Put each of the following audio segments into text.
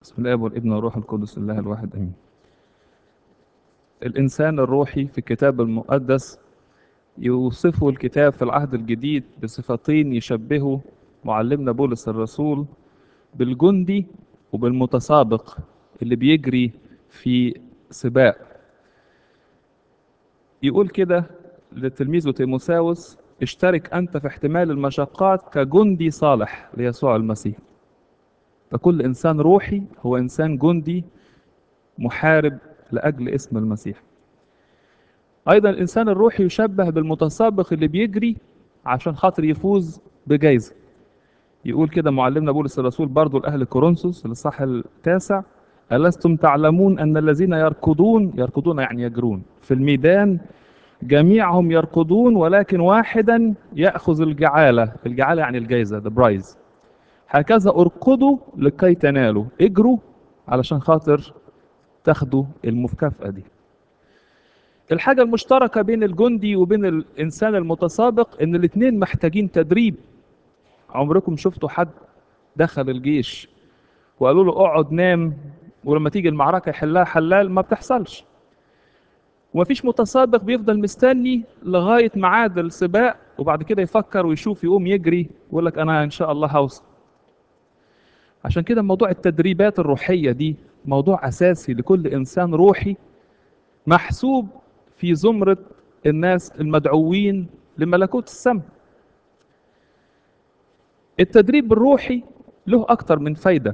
بسم الله والابن والروح القدس الله الواحد امين الانسان الروحي في الكتاب المقدس يوصفه الكتاب في العهد الجديد بصفتين يشبهوا معلمنا بولس الرسول بالجندي وبالمتسابق اللي بيجري في سباق يقول كده لتلميذه تيموساوس اشترك أنت في احتمال المشقات كجندي صالح ليسوع المسيح فكل إنسان روحي هو إنسان جندي محارب لأجل اسم المسيح أيضا الإنسان الروحي يشبه بالمتسابق اللي بيجري عشان خاطر يفوز بجائزة يقول كده معلمنا بولس الرسول برضو لأهل كورنثوس الإصحاح التاسع ألستم تعلمون أن الذين يركضون يركضون يعني يجرون في الميدان جميعهم يركضون ولكن واحدا يأخذ الجعالة الجعالة يعني الجائزة the prize هكذا اركضوا لكي تنالوا اجروا علشان خاطر تاخدوا المكافأة دي الحاجة المشتركة بين الجندي وبين الإنسان المتسابق إن الاتنين محتاجين تدريب عمركم شفتوا حد دخل الجيش وقالوا له اقعد نام ولما تيجي المعركة يحلها حلال ما بتحصلش ومفيش متسابق بيفضل مستني لغاية ميعاد السباق وبعد كده يفكر ويشوف يقوم يجري ويقول لك أنا إن شاء الله هوصل عشان كده موضوع التدريبات الروحية دي موضوع أساسي لكل إنسان روحي محسوب في زمرة الناس المدعوين لملكوت السماء التدريب الروحي له أكتر من فايدة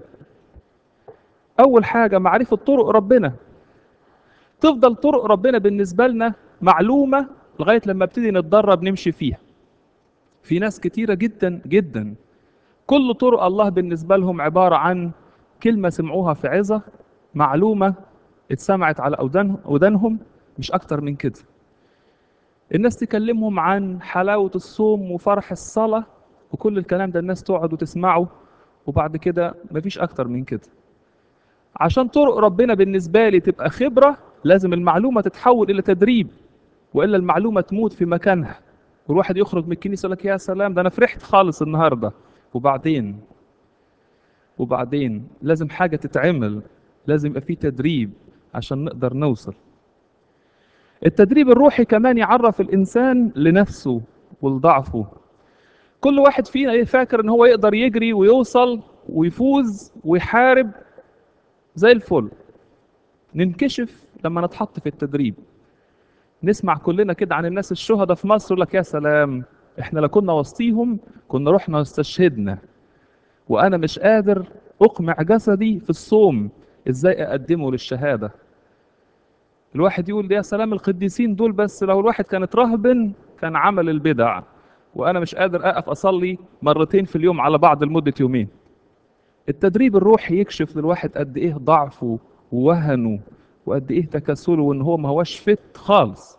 أول حاجة معرفة طرق ربنا تفضل طرق ربنا بالنسبة لنا معلومة لغاية لما ابتدي نتدرب نمشي فيها في ناس كتيرة جدا جدا كل طرق الله بالنسبة لهم عبارة عن كلمة سمعوها في عظة معلومة اتسمعت على أودان أودانهم مش أكتر من كده الناس تكلمهم عن حلاوة الصوم وفرح الصلاة وكل الكلام ده الناس تقعد وتسمعه وبعد كده مفيش أكتر من كده عشان طرق ربنا بالنسبة لي تبقى خبرة لازم المعلومة تتحول إلى تدريب وإلا المعلومة تموت في مكانها والواحد يخرج من الكنيسة يقول لك يا سلام ده أنا فرحت خالص النهاردة وبعدين وبعدين لازم حاجة تتعمل لازم يبقى في تدريب عشان نقدر نوصل التدريب الروحي كمان يعرف الإنسان لنفسه ولضعفه كل واحد فينا فاكر ان هو يقدر يجري ويوصل ويفوز ويحارب زي الفل ننكشف لما نتحط في التدريب نسمع كلنا كده عن الناس الشهداء في مصر يقول لك يا سلام احنا لو كنا وسطيهم كنا رحنا واستشهدنا وانا مش قادر اقمع جسدي في الصوم ازاي اقدمه للشهاده الواحد يقول يا سلام القديسين دول بس لو الواحد كان اترهبن كان عمل البدع وانا مش قادر اقف اصلي مرتين في اليوم على بعض لمده يومين التدريب الروحي يكشف للواحد قد ايه ضعفه ووهنه وقد ايه تكاسله وان هو ما هوش فت خالص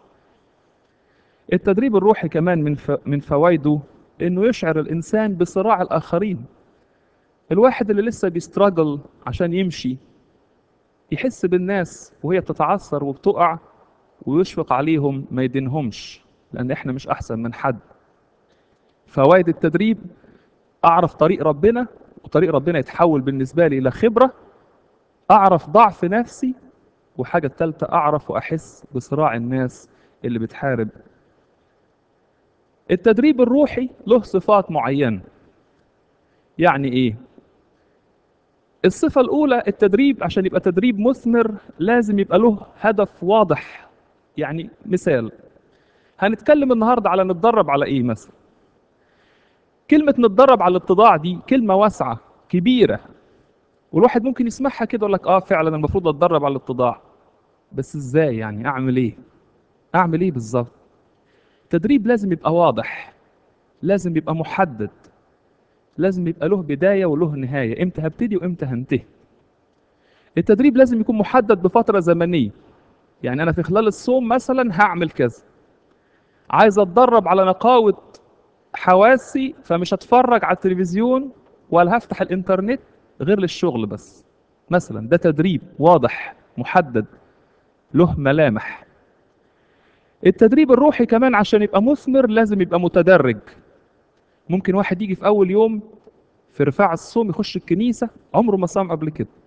التدريب الروحي كمان من ف... من فوائده انه يشعر الانسان بصراع الاخرين الواحد اللي لسه بيستراجل عشان يمشي يحس بالناس وهي بتتعثر وبتقع ويشفق عليهم ما يدينهمش لان احنا مش احسن من حد فوائد التدريب اعرف طريق ربنا وطريق ربنا يتحول بالنسبه لي الى خبره اعرف ضعف نفسي وحاجه الثالثه اعرف واحس بصراع الناس اللي بتحارب التدريب الروحي له صفات معينه يعني ايه الصفه الاولى التدريب عشان يبقى تدريب مثمر لازم يبقى له هدف واضح يعني مثال هنتكلم النهارده على نتدرب على ايه مثلا كلمة نتدرب على الاتضاع دي كلمة واسعة كبيرة والواحد ممكن يسمعها كده يقول لك اه فعلا المفروض اتدرب على الاتضاع بس ازاي يعني اعمل ايه اعمل ايه بالظبط التدريب لازم يبقى واضح لازم يبقى محدد لازم يبقى له بداية وله نهاية امتى هبتدي وامتى هنتهي التدريب لازم يكون محدد بفترة زمنية يعني انا في خلال الصوم مثلا هعمل كذا عايز اتدرب على نقاوة حواسي فمش هتفرج على التلفزيون ولا هفتح الانترنت غير للشغل بس مثلا ده تدريب واضح محدد له ملامح التدريب الروحي كمان عشان يبقى مثمر لازم يبقى متدرج ممكن واحد يجي في اول يوم في رفاع الصوم يخش الكنيسه عمره ما صام قبل كده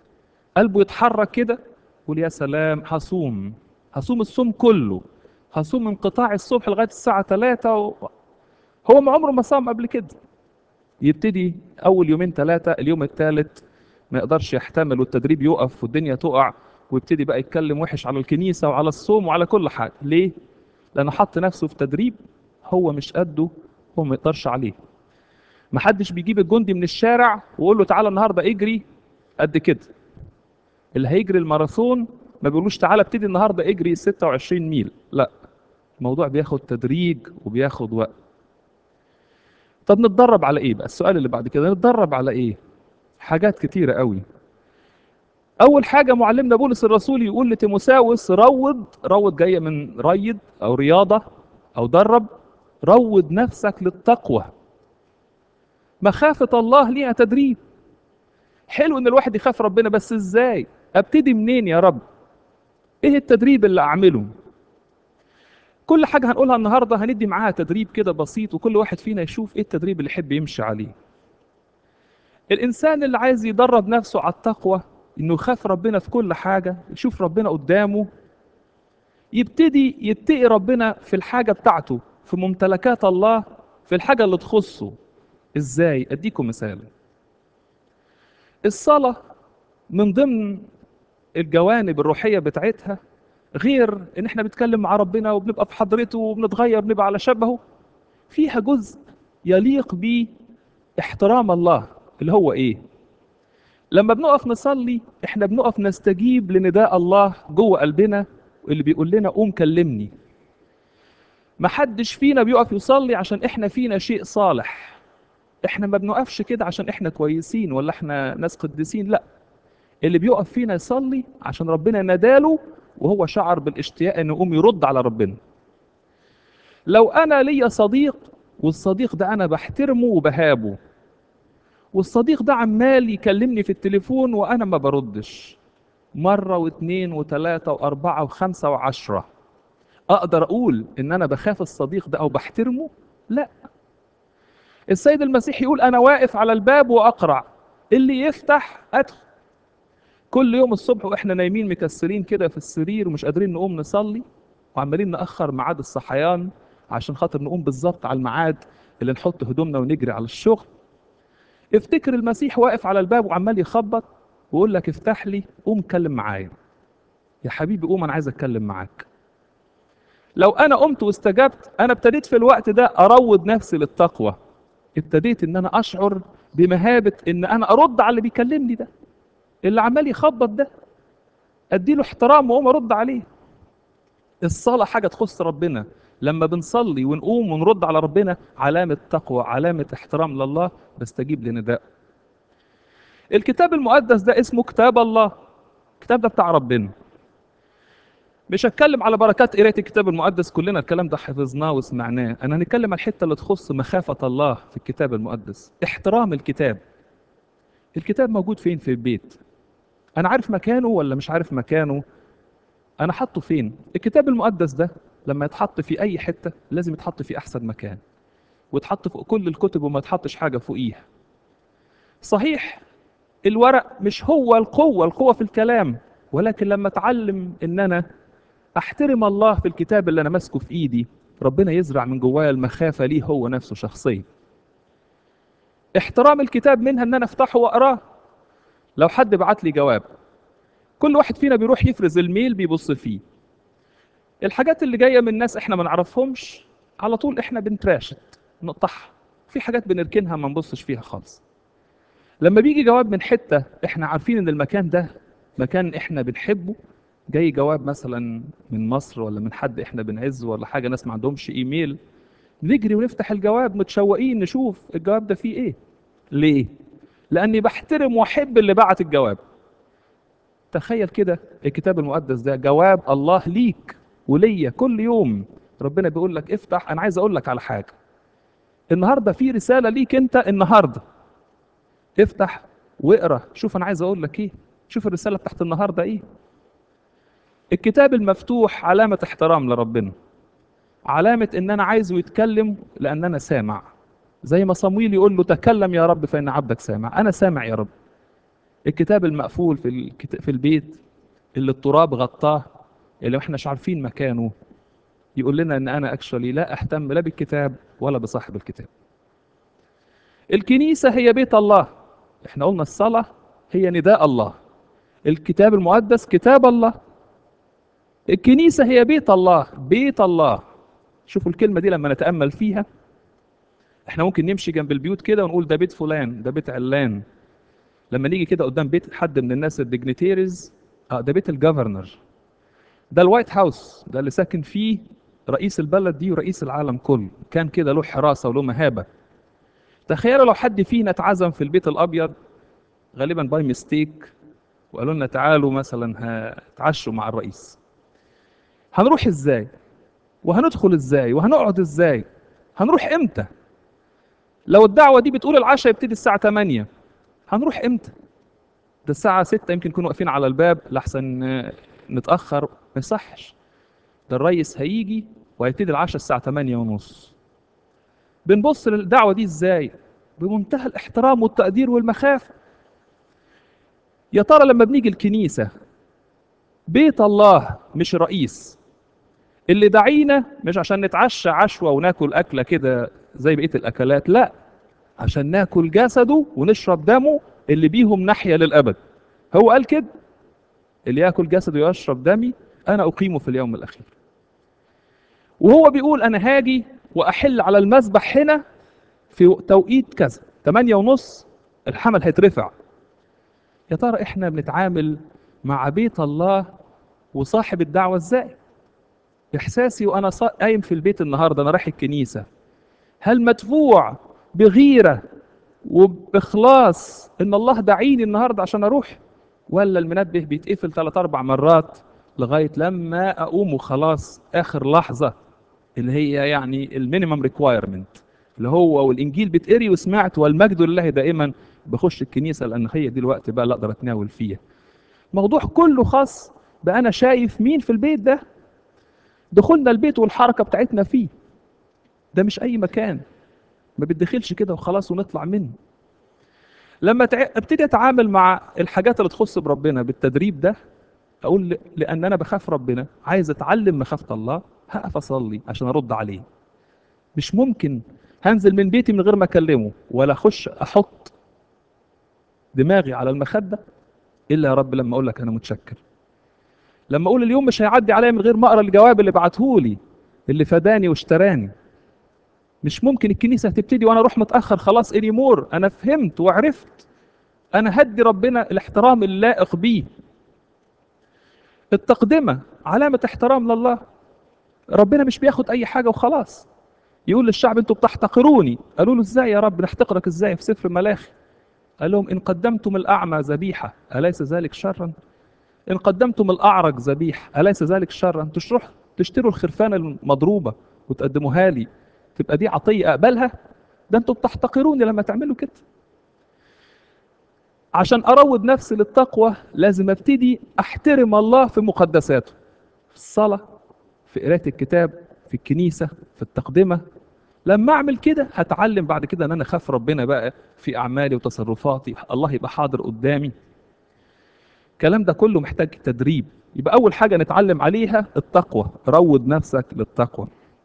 قلبه يتحرك كده يقول يا سلام هصوم هصوم الصوم كله هصوم انقطاع الصبح لغايه الساعه 3 و... هو ما عمره ما صام قبل كده يبتدي اول يومين ثلاثه اليوم الثالث ما يقدرش يحتمل والتدريب يقف والدنيا تقع ويبتدي بقى يتكلم وحش على الكنيسه وعلى الصوم وعلى كل حاجه ليه لانه حط نفسه في تدريب هو مش قده هو ما يقدرش عليه ما حدش بيجيب الجندي من الشارع ويقول له تعالى النهارده اجري قد كده اللي هيجري الماراثون ما بيقولوش تعالى ابتدي النهارده اجري 26 ميل لا الموضوع بياخد تدريج وبياخد وقت طب نتدرب على ايه بقى السؤال اللي بعد كده نتدرب على ايه حاجات كتيرة قوي اول حاجة معلمنا بولس الرسول يقول لتيموساوس روض روض جاية من ريد او رياضة او درب روض نفسك للتقوى مخافة الله ليها تدريب حلو ان الواحد يخاف ربنا بس ازاي ابتدي منين يا رب ايه التدريب اللي اعمله كل حاجة هنقولها النهاردة هندي معاها تدريب كده بسيط وكل واحد فينا يشوف ايه التدريب اللي يحب يمشي عليه الانسان اللي عايز يدرب نفسه على التقوى انه يخاف ربنا في كل حاجة يشوف ربنا قدامه يبتدي يتقي ربنا في الحاجة بتاعته في ممتلكات الله في الحاجة اللي تخصه ازاي اديكم مثال الصلاة من ضمن الجوانب الروحية بتاعتها غير ان احنا بنتكلم مع ربنا وبنبقى في حضرته وبنتغير بنبقى على شبهه فيها جزء يليق بيه احترام الله اللي هو ايه لما بنقف نصلي احنا بنقف نستجيب لنداء الله جوه قلبنا اللي بيقول لنا قوم كلمني محدش فينا بيقف يصلي عشان احنا فينا شيء صالح احنا ما بنقفش كده عشان احنا كويسين ولا احنا ناس قديسين لا اللي بيقف فينا يصلي عشان ربنا نداله وهو شعر بالاشتياق انه يقوم يرد على ربنا لو انا ليا صديق والصديق ده انا بحترمه وبهابه والصديق ده عمال يكلمني في التليفون وانا ما بردش مرة واثنين وثلاثة واربعة وخمسة وعشرة اقدر اقول ان انا بخاف الصديق ده او بحترمه لا السيد المسيح يقول انا واقف على الباب واقرع اللي يفتح ادخل كل يوم الصبح واحنا نايمين مكسرين كده في السرير ومش قادرين نقوم نصلي وعمالين ناخر ميعاد الصحيان عشان خاطر نقوم بالظبط على الميعاد اللي نحط هدومنا ونجري على الشغل افتكر المسيح واقف على الباب وعمال يخبط ويقول لك افتح لي قوم اتكلم معايا يا حبيبي قوم انا عايز اتكلم معاك لو انا قمت واستجبت انا ابتديت في الوقت ده اروض نفسي للتقوى ابتديت ان انا اشعر بمهابه ان انا ارد على اللي بيكلمني ده اللي عمال يخبط ده اديله احترام واقوم ارد عليه الصلاه حاجه تخص ربنا لما بنصلي ونقوم ونرد على ربنا علامه تقوى علامه احترام لله بستجيب لنداء الكتاب المقدس ده اسمه كتاب الله الكتاب ده بتاع ربنا مش هتكلم على بركات قرايه الكتاب المقدس كلنا الكلام ده حفظناه وسمعناه انا هنتكلم على الحته اللي تخص مخافه الله في الكتاب المقدس احترام الكتاب الكتاب موجود فين في البيت انا عارف مكانه ولا مش عارف مكانه انا حاطه فين الكتاب المقدس ده لما يتحط في اي حته لازم يتحط في احسن مكان ويتحط فوق كل الكتب وما يتحطش حاجه فوقيها صحيح الورق مش هو القوه القوه في الكلام ولكن لما اتعلم ان انا احترم الله في الكتاب اللي انا ماسكه في ايدي ربنا يزرع من جوايا المخافه ليه هو نفسه شخصيا احترام الكتاب منها ان انا افتحه واقراه لو حد بعت لي جواب كل واحد فينا بيروح يفرز الميل بيبص فيه الحاجات اللي جايه من ناس احنا ما نعرفهمش على طول احنا بنتراشد نقطعها في حاجات بنركنها ما نبصش فيها خالص لما بيجي جواب من حته احنا عارفين ان المكان ده مكان احنا بنحبه جاي جواب مثلا من مصر ولا من حد احنا بنعزه ولا حاجه ناس ما عندهمش ايميل نجري ونفتح الجواب متشوقين نشوف الجواب ده فيه ايه ليه لاني بحترم واحب اللي بعت الجواب تخيل كده الكتاب المقدس ده جواب الله ليك وليا كل يوم ربنا بيقول لك افتح انا عايز اقول لك على حاجه النهارده في رساله ليك انت النهارده افتح واقرا شوف انا عايز اقول لك ايه شوف الرساله بتاعت النهارده ايه الكتاب المفتوح علامه احترام لربنا علامه ان انا عايزه يتكلم لان انا سامع زي ما صمويل يقول له تكلم يا رب فان عبدك سامع انا سامع يا رب الكتاب المقفول في الكت... في البيت اللي التراب غطاه اللي احنا مش عارفين مكانه يقول لنا ان انا اكشولي لا اهتم لا بالكتاب ولا بصاحب الكتاب الكنيسة هي بيت الله احنا قلنا الصلاة هي نداء الله الكتاب المقدس كتاب الله الكنيسة هي بيت الله بيت الله شوفوا الكلمة دي لما نتأمل فيها احنا ممكن نمشي جنب البيوت كده ونقول ده بيت فلان ده بيت علان لما نيجي كده قدام بيت حد من الناس الديجنيتيريز اه ده بيت الجفرنر ده الوايت هاوس ده اللي ساكن فيه رئيس البلد دي ورئيس العالم كله كان كده له حراسة وله مهابة تخيلوا لو حد فينا اتعزم في البيت الأبيض غالبا باي ميستيك وقالوا لنا تعالوا مثلا هتعشوا مع الرئيس هنروح ازاي وهندخل ازاي وهنقعد ازاي هنروح امتى لو الدعوة دي بتقول العشاء يبتدي الساعة 8 هنروح امتى ده الساعة 6 يمكن نكون واقفين على الباب لحسن آه، نتأخر ما يصحش ده الريس هيجي وهيبتدي العشاء الساعة 8 ونص بنبص للدعوة دي ازاي بمنتهى الاحترام والتقدير والمخافة يا ترى لما بنيجي الكنيسة بيت الله مش رئيس اللي دعينا مش عشان نتعشى عشوة وناكل أكلة كده زي بقية الأكلات لا عشان ناكل جسده ونشرب دمه اللي بيهم نحيا للأبد هو قال كده اللي ياكل جسده ويشرب دمي أنا أقيمه في اليوم الأخير وهو بيقول أنا هاجي وأحل على المذبح هنا في توقيت كذا 8 ونص الحمل هيترفع يا ترى احنا بنتعامل مع بيت الله وصاحب الدعوة ازاي احساسي وانا صا- قايم في البيت النهارده انا رايح الكنيسة هل مدفوع بغيرة وبإخلاص ان الله دعيني النهارده عشان اروح ولا المنبه بيتقفل ثلاث اربع مرات لغاية لما اقوم وخلاص اخر لحظة اللي هي يعني المينيمم ريكوايرمنت اللي هو والانجيل بيتقري وسمعت والمجد لله دائما بخش الكنيسه لان هي دي الوقت بقى اللي اقدر اتناول فيه الموضوع كله خاص بقى انا شايف مين في البيت ده دخولنا البيت والحركه بتاعتنا فيه ده مش اي مكان ما بتدخلش كده وخلاص ونطلع منه لما تع... ابتدي اتعامل مع الحاجات اللي تخص بربنا بالتدريب ده اقول ل... لان انا بخاف ربنا عايز اتعلم مخافه الله هقف اصلي عشان ارد عليه مش ممكن هنزل من بيتي من غير ما اكلمه ولا اخش احط دماغي على المخده الا يا رب لما اقول لك انا متشكر لما اقول اليوم مش هيعدي عليا من غير ما اقرا الجواب اللي بعته لي اللي فداني واشتراني مش ممكن الكنيسه هتبتدي وانا اروح متاخر خلاص اني مور انا فهمت وعرفت انا هدي ربنا الاحترام اللائق بيه التقدمه علامه احترام لله ربنا مش بياخد اي حاجه وخلاص يقول للشعب انتوا بتحتقروني قالوا له ازاي يا رب نحتقرك ازاي في سفر ملاخي قال لهم ان قدمتم الاعمى ذبيحه اليس ذلك شرا ان قدمتم الاعرج ذبيح اليس ذلك شرا تشرح تشتروا الخرفان المضروبه وتقدموها لي تبقى دي عطيه اقبلها ده انتوا بتحتقروني لما تعملوا كده عشان اروض نفسي للتقوى لازم ابتدي احترم الله في مقدساته في الصلاه في قراءه الكتاب في الكنيسه في التقدمه لما اعمل كده هتعلم بعد كده ان انا اخاف ربنا بقى في اعمالي وتصرفاتي الله يبقى حاضر قدامي الكلام ده كله محتاج تدريب يبقى اول حاجه نتعلم عليها التقوى روض نفسك للتقوى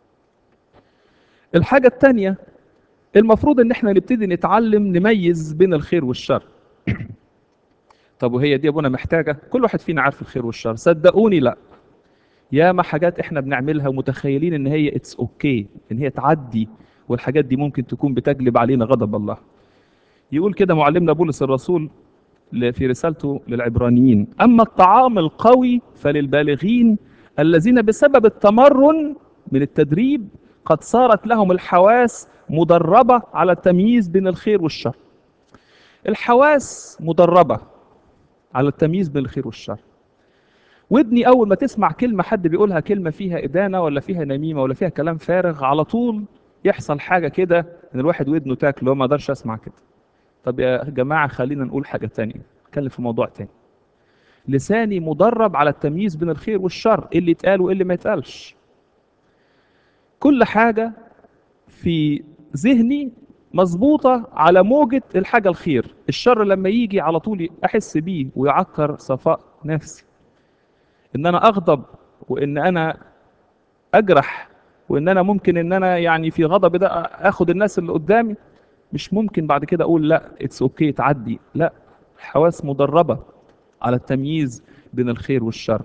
الحاجه الثانيه المفروض ان احنا نبتدي نتعلم نميز بين الخير والشر طب وهي دي ابونا محتاجه كل واحد فينا عارف الخير والشر صدقوني لا ياما حاجات احنا بنعملها ومتخيلين ان هي اتس اوكي okay. ان هي تعدي والحاجات دي ممكن تكون بتجلب علينا غضب الله يقول كده معلمنا بولس الرسول في رسالته للعبرانيين اما الطعام القوي فللبالغين الذين بسبب التمرن من التدريب قد صارت لهم الحواس مدربه على التمييز بين الخير والشر الحواس مدربه على التمييز بين الخير والشر ودني اول ما تسمع كلمه حد بيقولها كلمه فيها ادانه ولا فيها نميمه ولا فيها كلام فارغ على طول يحصل حاجه كده ان الواحد ودنه تاكله ما اقدرش اسمع كده طب يا جماعه خلينا نقول حاجه تانية نتكلم في موضوع تاني لساني مدرب على التمييز بين الخير والشر ايه اللي يتقال وايه اللي ما يتقالش كل حاجه في ذهني مظبوطة على موجة الحاجة الخير الشر لما يجي على طول أحس بيه ويعكر صفاء نفسي إن أنا أغضب وإن أنا أجرح وإن أنا ممكن إن أنا يعني في غضب ده آخد الناس اللي قدامي مش ممكن بعد كده أقول لا اتس أوكي تعدي لا الحواس مدربة على التمييز بين الخير والشر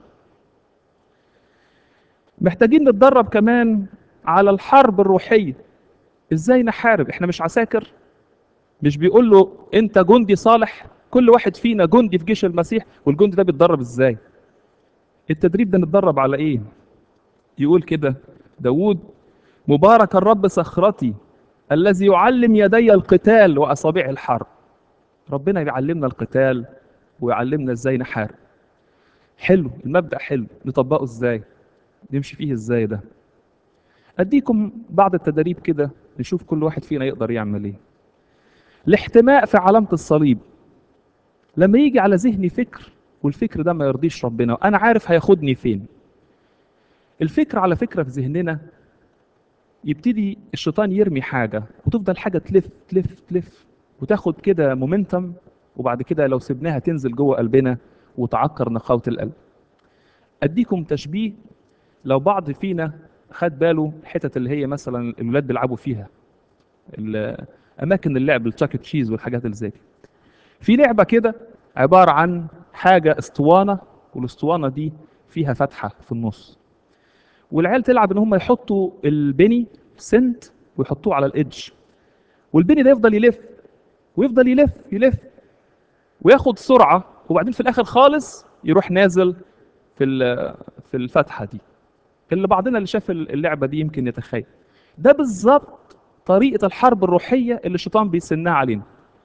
محتاجين نتدرب كمان على الحرب الروحية ازاي نحارب احنا مش عساكر مش بيقول له انت جندي صالح كل واحد فينا جندي في جيش المسيح والجندي ده بيتدرب ازاي التدريب ده نتدرب على ايه يقول كده داود مبارك الرب صخرتي الذي يعلم يدي القتال واصابع الحرب ربنا بيعلمنا القتال ويعلمنا ازاي نحارب حلو المبدأ حلو نطبقه ازاي نمشي فيه ازاي ده اديكم بعض التدريب كده نشوف كل واحد فينا يقدر يعمل ايه الاحتماء في علامة الصليب لما يجي على ذهني فكر والفكر ده ما يرضيش ربنا وانا عارف هياخدني فين الفكر على فكرة في ذهننا يبتدي الشيطان يرمي حاجة وتفضل حاجة تلف تلف تلف وتاخد كده مومنتم وبعد كده لو سبناها تنزل جوه قلبنا وتعكر نقاوة القلب اديكم تشبيه لو بعض فينا خد باله الحتت اللي هي مثلا الولاد بيلعبوا فيها ال- اماكن اللعب التشاك تشيز والحاجات اللي زي دي في لعبه كده عباره عن حاجه اسطوانه والاسطوانه دي فيها فتحه في النص والعيال تلعب ان هم يحطوا البني سنت ويحطوه على الادج والبني ده يفضل يلف ويفضل يلف يلف وياخد سرعه وبعدين في الاخر خالص يروح نازل في ال- في الفتحه دي اللي بعضنا اللي شاف اللعبه دي يمكن يتخيل ده بالظبط طريقه الحرب الروحيه اللي الشيطان بيسنها علينا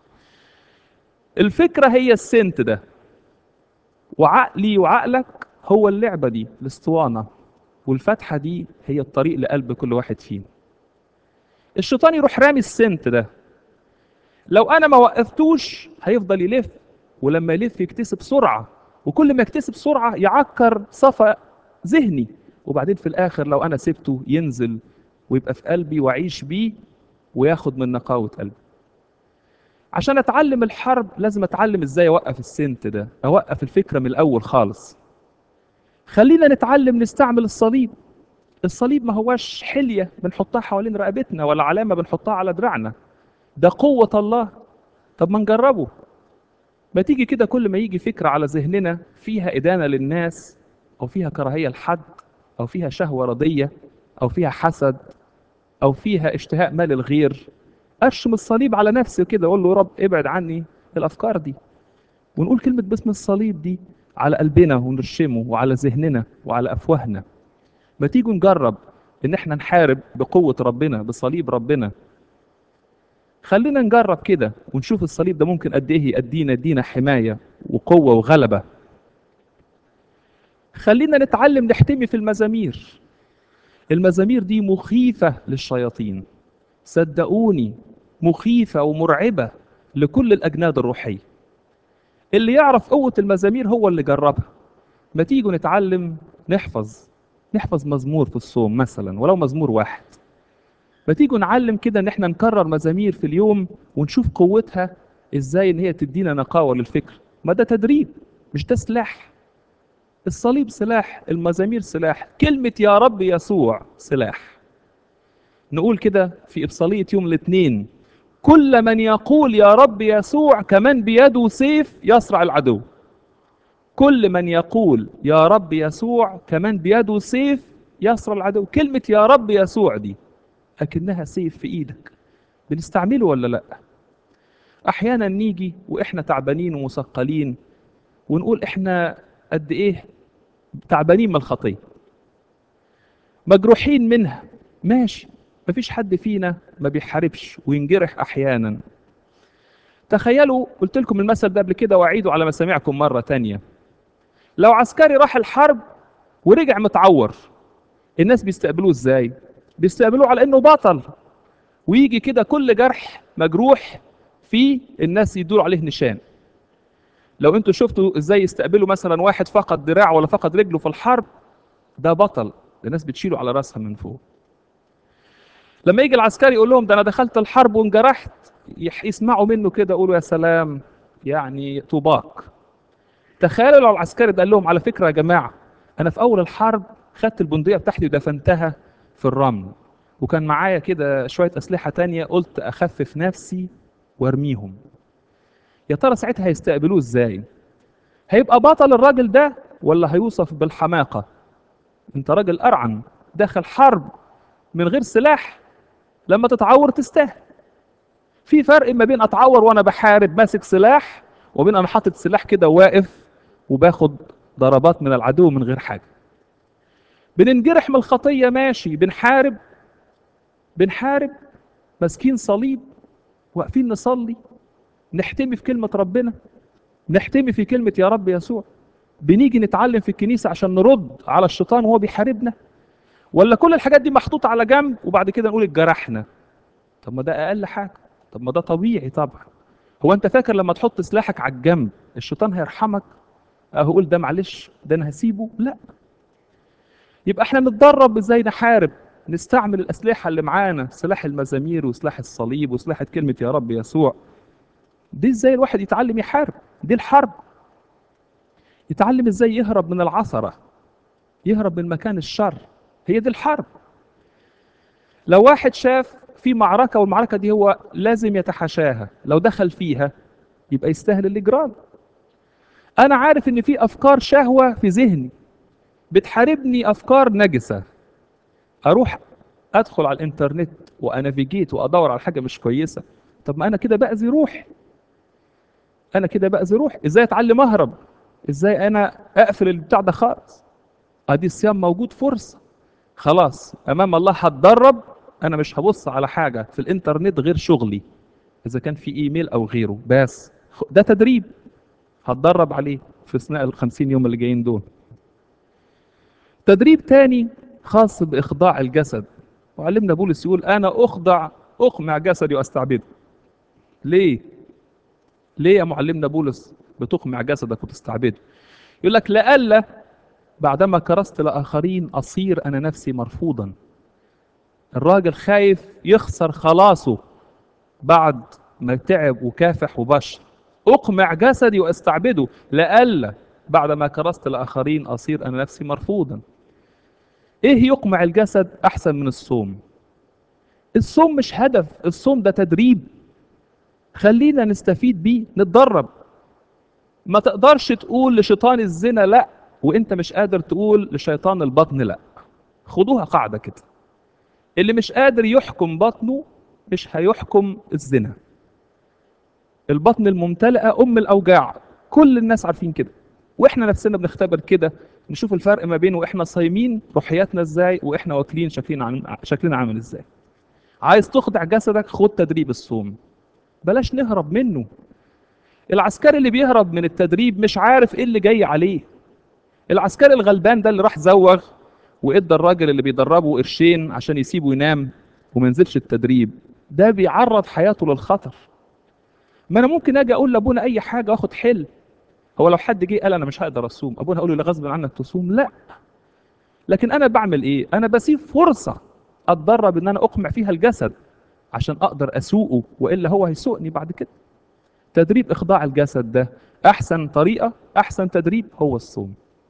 الفكره هي السنت ده وعقلي وعقلك هو اللعبه دي الاسطوانه والفتحه دي هي الطريق لقلب كل واحد فينا الشيطان يروح رامي السنت ده لو انا ما وقفتوش هيفضل يلف ولما يلف يكتسب سرعه وكل ما يكتسب سرعه يعكر صفا ذهني وبعدين في الاخر لو انا سبته ينزل ويبقى في قلبي واعيش بيه وياخد من نقاوه قلبي عشان اتعلم الحرب لازم اتعلم ازاي اوقف السنت ده اوقف الفكره من الاول خالص خلينا نتعلم نستعمل الصليب الصليب ما هواش حليه بنحطها حوالين رقبتنا ولا علامه بنحطها على دراعنا ده قوه الله طب ما نجربه ما تيجي كده كل ما يجي فكره على ذهننا فيها ادانه للناس او فيها كراهيه لحد او فيها شهوه رضيه او فيها حسد او فيها اشتهاء مال الغير ارشم الصليب على نفسي كده اقول له يا رب ابعد عني الافكار دي ونقول كلمه باسم الصليب دي على قلبنا ونرشمه وعلى ذهننا وعلى افواهنا ما تيجوا نجرب ان احنا نحارب بقوه ربنا بصليب ربنا خلينا نجرب كده ونشوف الصليب ده ممكن قد ايه يدينا يدينا حمايه وقوه وغلبه خلينا نتعلم نحتمي في المزامير المزامير دي مخيفة للشياطين صدقوني مخيفة ومرعبة لكل الأجناد الروحية اللي يعرف قوة المزامير هو اللي جربها ما تيجوا نتعلم نحفظ نحفظ مزمور في الصوم مثلا ولو مزمور واحد ما تيجوا نعلم كده ان احنا نكرر مزامير في اليوم ونشوف قوتها ازاي ان هي تدينا نقاوة للفكر ما ده تدريب مش ده سلاح الصليب سلاح المزامير سلاح كلمة يا رب يسوع سلاح نقول كده في إبصالية يوم الاثنين كل من يقول يا رب يسوع كمان بيده سيف يصرع العدو كل من يقول يا رب يسوع كمان بيده سيف يصرع العدو كلمة يا رب يسوع دي أكنها سيف في إيدك بنستعمله ولا لأ أحيانا نيجي وإحنا تعبانين ومثقلين ونقول إحنا قد إيه تعبانين من الخطيه مجروحين منها ماشي مفيش حد فينا ما بيحاربش وينجرح احيانا تخيلوا قلت لكم المثل ده قبل كده واعيده على مسامعكم مره تانية لو عسكري راح الحرب ورجع متعور الناس بيستقبلوه ازاي بيستقبلوه على انه بطل ويجي كده كل جرح مجروح فيه الناس يدور عليه نشان لو انتوا شفتوا ازاي يستقبلوا مثلا واحد فقد دراع ولا فقد رجله في الحرب ده بطل الناس بتشيله على راسها من فوق لما يجي العسكري يقول لهم ده انا دخلت الحرب وانجرحت يح- يسمعوا منه كده يقولوا يا سلام يعني طوباك تخيلوا لو العسكري ده قال لهم على فكره يا جماعه انا في اول الحرب خدت البندقيه بتاعتي ودفنتها في الرمل وكان معايا كده شويه اسلحه تانية قلت اخفف نفسي وارميهم يا ترى ساعتها هيستقبلوه ازاي هيبقى بطل الراجل ده ولا هيوصف بالحماقه انت راجل ارعن داخل حرب من غير سلاح لما تتعور تستاهل في فرق ما بين اتعور وانا بحارب ماسك سلاح وبين انا حاطط سلاح كده واقف وباخد ضربات من العدو من غير حاجه بننجرح من الخطيه ماشي بنحارب بنحارب ماسكين صليب واقفين نصلي نحتمي في كلمه ربنا نحتمي في كلمه يا رب يسوع بنيجي نتعلم في الكنيسه عشان نرد على الشيطان وهو بيحاربنا ولا كل الحاجات دي محطوطه على جنب وبعد كده نقول اتجرحنا طب ما ده اقل حاجه طب ما ده طبيعي طبعا هو انت فاكر لما تحط سلاحك على الجنب الشيطان هيرحمك اهو قول ده معلش ده انا هسيبه لا يبقى احنا نتدرب ازاي نحارب نستعمل الاسلحه اللي معانا سلاح المزامير وسلاح الصليب وسلاح كلمه يا رب يسوع دي ازاي الواحد يتعلم يحارب دي الحرب يتعلم ازاي يهرب من العثره يهرب من مكان الشر هي دي الحرب لو واحد شاف في معركة والمعركة دي هو لازم يتحاشاها لو دخل فيها يبقى يستاهل الإجرام أنا عارف إن في أفكار شهوة في ذهني بتحاربني أفكار نجسة أروح أدخل على الإنترنت وأنافيجيت وأدور على حاجة مش كويسة طب ما أنا كده بأذي روحي أنا كده بأذي روحي إزاي أتعلم أهرب إزاي أنا أقفل البتاع ده خالص أدي الصيام موجود فرصة خلاص امام الله هتدرب انا مش هبص على حاجه في الانترنت غير شغلي اذا كان في ايميل او غيره بس خ- ده تدريب هتدرب عليه في اثناء ال 50 يوم اللي جايين دول تدريب تاني خاص باخضاع الجسد وعلمنا بولس يقول انا اخضع اقمع جسدي واستعبده ليه ليه يا معلمنا بولس بتقمع جسدك وتستعبده يقول لك لئلا بعدما كرست لآخرين أصير أنا نفسي مرفوضا الراجل خايف يخسر خلاصه بعد ما تعب وكافح وبشر أقمع جسدي وأستعبده لئلا بعدما كرست لآخرين أصير أنا نفسي مرفوضا إيه يقمع الجسد أحسن من الصوم الصوم مش هدف الصوم ده تدريب خلينا نستفيد بيه نتدرب ما تقدرش تقول لشيطان الزنا لا وانت مش قادر تقول لشيطان البطن لا خدوها قاعدة كده اللي مش قادر يحكم بطنه مش هيحكم الزنا البطن الممتلئة أم الأوجاع كل الناس عارفين كده واحنا نفسنا بنختبر كده نشوف الفرق ما بين واحنا صايمين روحياتنا ازاي واحنا واكلين شكلنا عامل شكلنا عامل ازاي عايز تخضع جسدك خد تدريب الصوم بلاش نهرب منه العسكري اللي بيهرب من التدريب مش عارف ايه اللي جاي عليه العسكري الغلبان ده اللي راح زوغ وادى الراجل اللي بيدربه قرشين عشان يسيبه ينام وما ينزلش التدريب ده بيعرض حياته للخطر ما انا ممكن اجي اقول لابونا اي حاجه واخد حل هو لو حد جه قال انا مش هقدر اصوم ابونا هقول له لا غصب عنك تصوم لا لكن انا بعمل ايه انا بسيب فرصه اتدرب ان انا اقمع فيها الجسد عشان اقدر اسوقه والا هو هيسوقني بعد كده تدريب اخضاع الجسد ده احسن طريقه احسن تدريب هو الصوم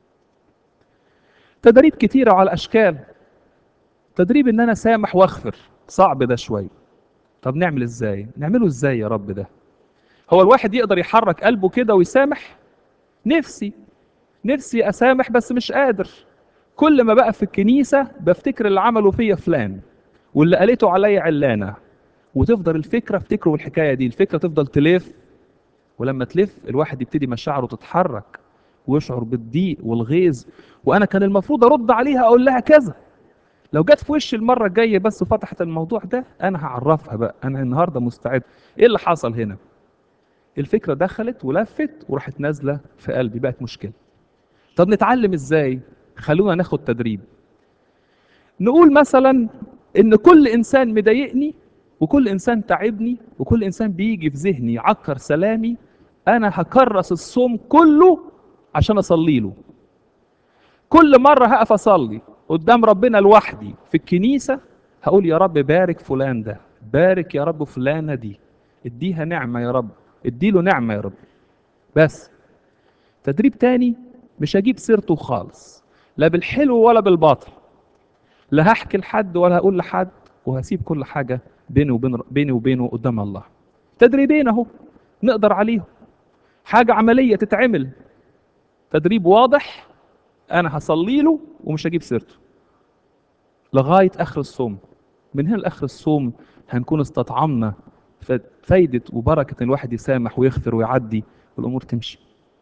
تدريب كتيرة على أشكال تدريب إن أنا سامح وأغفر صعب ده شوية طب نعمل إزاي؟ نعمله إزاي يا رب ده؟ هو الواحد يقدر يحرك قلبه كده ويسامح؟ نفسي نفسي أسامح بس مش قادر كل ما بقى في الكنيسة بفتكر اللي عمله فيا فلان واللي قالته عليا علانة وتفضل الفكرة افتكروا الحكاية دي الفكرة تفضل تلف ولما تلف الواحد يبتدي مشاعره تتحرك ويشعر بالضيق والغيظ وانا كان المفروض ارد عليها اقول لها كذا لو جت في وشي المره الجايه بس وفتحت الموضوع ده انا هعرفها بقى انا النهارده مستعد ايه اللي حصل هنا الفكره دخلت ولفت وراحت نازله في قلبي بقت مشكله طب نتعلم ازاي خلونا ناخد تدريب نقول مثلا ان كل انسان مضايقني وكل انسان تعبني وكل انسان بيجي في ذهني يعكر سلامي انا هكرس الصوم كله عشان اصلي له كل مرة هقف أصلي قدام ربنا لوحدي في الكنيسة هقول يا رب بارك فلان ده بارك يا رب فلانة دي اديها نعمة يا رب اديله نعمة يا رب بس تدريب تاني مش هجيب سيرته خالص لا بالحلو ولا بالباطل لا هحكي لحد ولا هقول لحد وهسيب كل حاجة بيني وبين بيني وبينه قدام الله تدريبين اهو نقدر عليهم حاجة عملية تتعمل تدريب واضح انا هصلي له ومش هجيب سيرته لغاية اخر الصوم من هنا لاخر الصوم هنكون استطعمنا فايدة وبركة الواحد يسامح ويغفر ويعدي والامور تمشي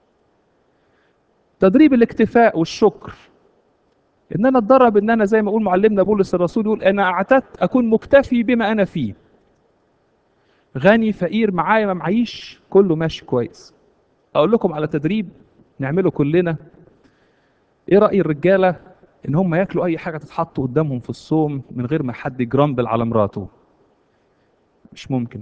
تدريب الاكتفاء والشكر ان انا اتدرب ان انا زي ما اقول معلمنا بولس الرسول يقول انا اعتدت اكون مكتفي بما انا فيه غني فقير معايا ما معيش كله ماشي كويس اقول لكم على تدريب نعمله كلنا ايه راي الرجاله ان هم ياكلوا اي حاجه تتحط قدامهم في الصوم من غير ما حد يجرمبل على مراته مش ممكن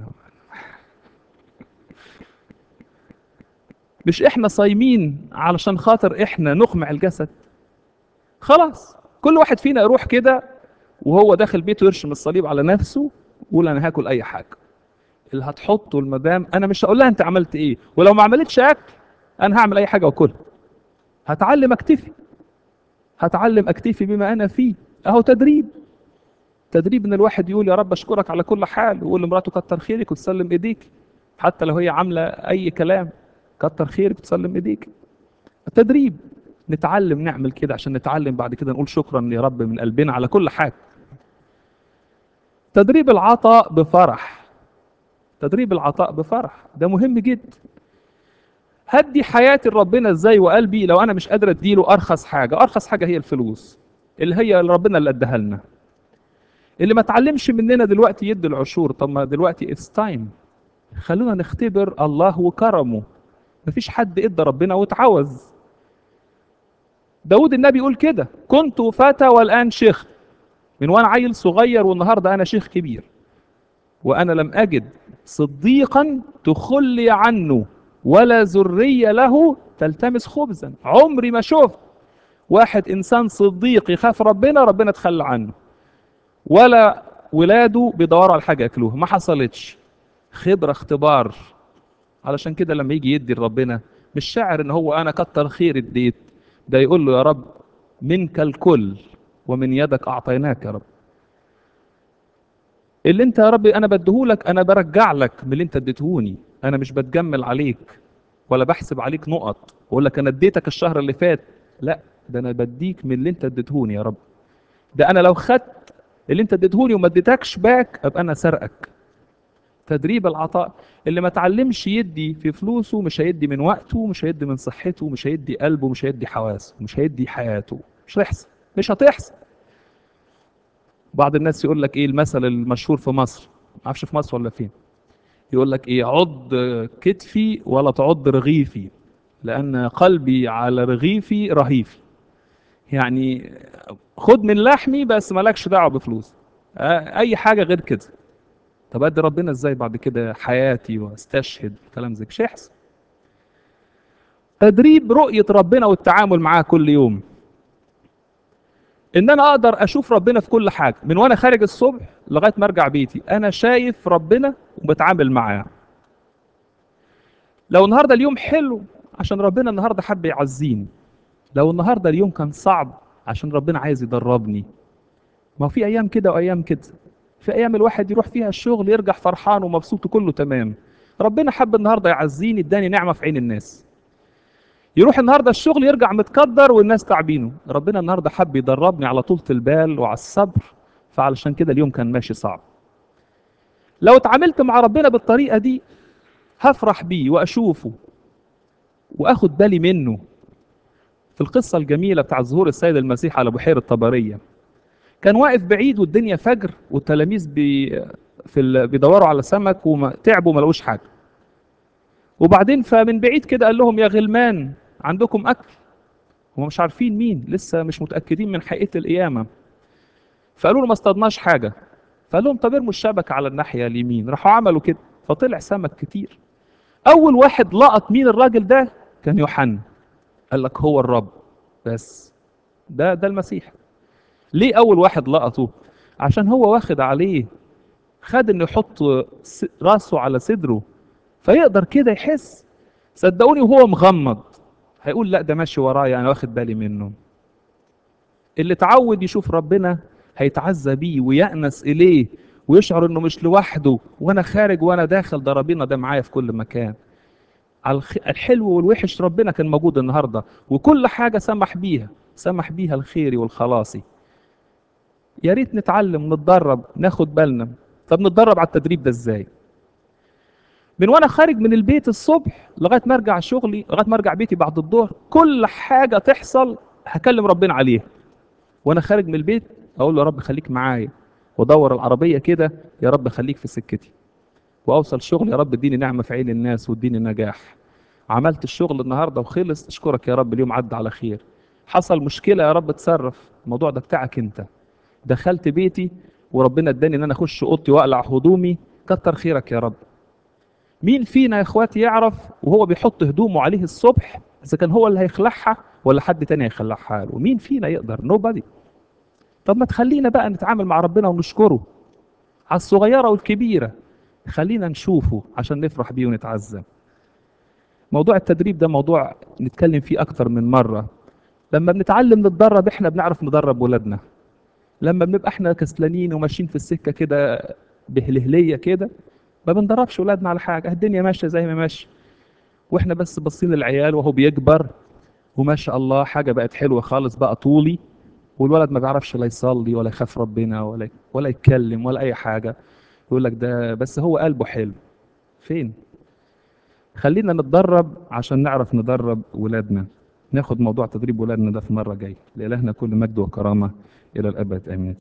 مش احنا صايمين علشان خاطر احنا نقمع الجسد خلاص كل واحد فينا يروح كده وهو داخل بيته يرشم الصليب على نفسه يقول انا هاكل اي حاجه اللي هتحطه المدام انا مش هقول لها انت عملت ايه ولو ما عملتش اكل انا هعمل اي حاجه واكلها هتعلم اكتفي هتعلم اكتفي بما انا فيه اهو تدريب تدريب ان الواحد يقول يا رب اشكرك على كل حال ويقول لمراته كتر خيرك وتسلم ايديك حتى لو هي عامله اي كلام كتر خيرك وتسلم ايديك التدريب نتعلم نعمل كده عشان نتعلم بعد كده نقول شكرا يا رب من قلبنا على كل حاجه تدريب العطاء بفرح تدريب العطاء بفرح ده مهم جدا هدي حياتي لربنا ازاي وقلبي لو انا مش قادر اديله ارخص حاجه ارخص حاجه هي الفلوس اللي هي ربنا اللي اداها لنا اللي ما اتعلمش مننا دلوقتي يدي العشور طب ما دلوقتي اتس تايم خلونا نختبر الله وكرمه مفيش حد ادى ربنا واتعوز داود النبي يقول كده كنت فتى والان شيخ من وانا عيل صغير والنهارده انا شيخ كبير وانا لم اجد صديقا تخلي عنه ولا ذريه له تلتمس خبزا عمري ما شفت واحد انسان صديق يخاف ربنا ربنا تخلى عنه ولا ولاده بيدوروا على حاجه ياكلوها ما حصلتش خبره اختبار علشان كده لما يجي يدي لربنا مش شاعر ان هو انا كتر خير اديت ده يقول له يا رب منك الكل ومن يدك اعطيناك يا رب اللي انت يا رب انا بديهولك انا برجع لك من اللي انت اديتهوني انا مش بتجمل عليك ولا بحسب عليك نقط واقول لك انا اديتك الشهر اللي فات لا ده انا بديك من اللي انت اديتهوني يا رب ده انا لو خدت اللي انت اديتهوني وما اديتكش باك ابقى انا سرقك تدريب العطاء اللي ما اتعلمش يدي في فلوسه مش هيدي من وقته مش هيدي من صحته مش هيدي قلبه مش هيدي حواسه مش هيدي حياته مش هيحصل مش هتحصل بعض الناس يقول لك ايه المثل المشهور في مصر ما اعرفش في مصر ولا فين يقول لك ايه عض كتفي ولا تعض رغيفي لان قلبي على رغيفي رهيفي يعني خد من لحمي بس مالكش دعوه بفلوس اي حاجه غير كده طب ادي ربنا ازاي بعد كده حياتي واستشهد كلام زي مش هيحصل تدريب رؤيه ربنا والتعامل معاه كل يوم ان انا اقدر اشوف ربنا في كل حاجه من وانا خارج الصبح لغايه ما ارجع بيتي انا شايف ربنا وبتعامل معاه لو النهارده اليوم حلو عشان ربنا النهارده حب يعزيني لو النهارده اليوم كان صعب عشان ربنا عايز يدربني ما هو في ايام كده وايام كده في ايام الواحد يروح فيها الشغل يرجع فرحان ومبسوط وكله تمام ربنا حب النهارده يعزيني اداني نعمه في عين الناس يروح النهارده الشغل يرجع متقدر والناس تعبينه ربنا النهارده حب يدربني على طولة البال وعلى الصبر فعلشان كده اليوم كان ماشي صعب لو اتعاملت مع ربنا بالطريقه دي هفرح بيه واشوفه واخد بالي منه في القصه الجميله بتاع ظهور السيد المسيح على بحيره طبريه كان واقف بعيد والدنيا فجر والتلاميذ بي في ال... بيدوروا على سمك وتعبوا ما لقوش حاجه وبعدين فمن بعيد كده قال لهم يا غلمان عندكم اكل هم مش عارفين مين لسه مش متاكدين من حقيقه القيامه فقالوا له ما اصطادناش حاجه فقال لهم طب ارموا الشبكه على الناحيه اليمين راحوا عملوا كده فطلع سمك كتير اول واحد لقط مين الراجل ده كان يوحنا قال لك هو الرب بس ده ده المسيح ليه اول واحد لقطه عشان هو واخد عليه خد انه يحط س- راسه على صدره فيقدر كده يحس صدقوني وهو مغمض هيقول لا ده ماشي ورايا انا واخد بالي منه اللي اتعود يشوف ربنا هيتعزى بيه ويأنس إليه ويشعر إنه مش لوحده وأنا خارج وأنا داخل ده ربنا ده معايا في كل مكان على الخ- الحلو والوحش ربنا كان موجود النهارده وكل حاجة سمح بيها سمح بيها الخيري والخلاصي يا ريت نتعلم نتدرب ناخد بالنا طب نتدرب على التدريب ده ازاي من وانا خارج من البيت الصبح لغايه ما ارجع شغلي لغايه ما ارجع بيتي بعد الظهر كل حاجه تحصل هكلم ربنا عليها وانا خارج من البيت اقول له يا رب خليك معايا وادور العربيه كده يا رب خليك في سكتي واوصل شغل يا رب اديني نعمه في عين الناس واديني نجاح عملت الشغل النهارده وخلص اشكرك يا رب اليوم عدى على خير حصل مشكله يا رب اتصرف الموضوع ده بتاعك انت دخلت بيتي وربنا اداني ان انا اخش اوضتي واقلع هدومي كتر خيرك يا رب مين فينا يا اخواتي يعرف وهو بيحط هدومه عليه الصبح اذا كان هو اللي هيخلعها ولا حد تاني هيخلعها له مين فينا يقدر نوبادي طب ما تخلينا بقى نتعامل مع ربنا ونشكره على الصغيره والكبيره خلينا نشوفه عشان نفرح بيه ونتعزى موضوع التدريب ده موضوع نتكلم فيه اكتر من مره لما بنتعلم نتدرب احنا بنعرف ندرب ولادنا لما بنبقى احنا كسلانين وماشيين في السكه كده بهلهليه كده ما بندربش ولادنا على حاجه الدنيا ماشيه زي ما ماشيه واحنا بس باصين للعيال وهو بيكبر وما شاء الله حاجه بقت حلوه خالص بقى طولي والولد ما بيعرفش لا يصلي ولا يخاف ربنا ولا ولا يتكلم ولا اي حاجه يقول لك ده بس هو قلبه حلو فين خلينا نتدرب عشان نعرف ندرب ولادنا ناخد موضوع تدريب ولادنا ده في مره جايه لالهنا كل مجد وكرامه الى الابد امين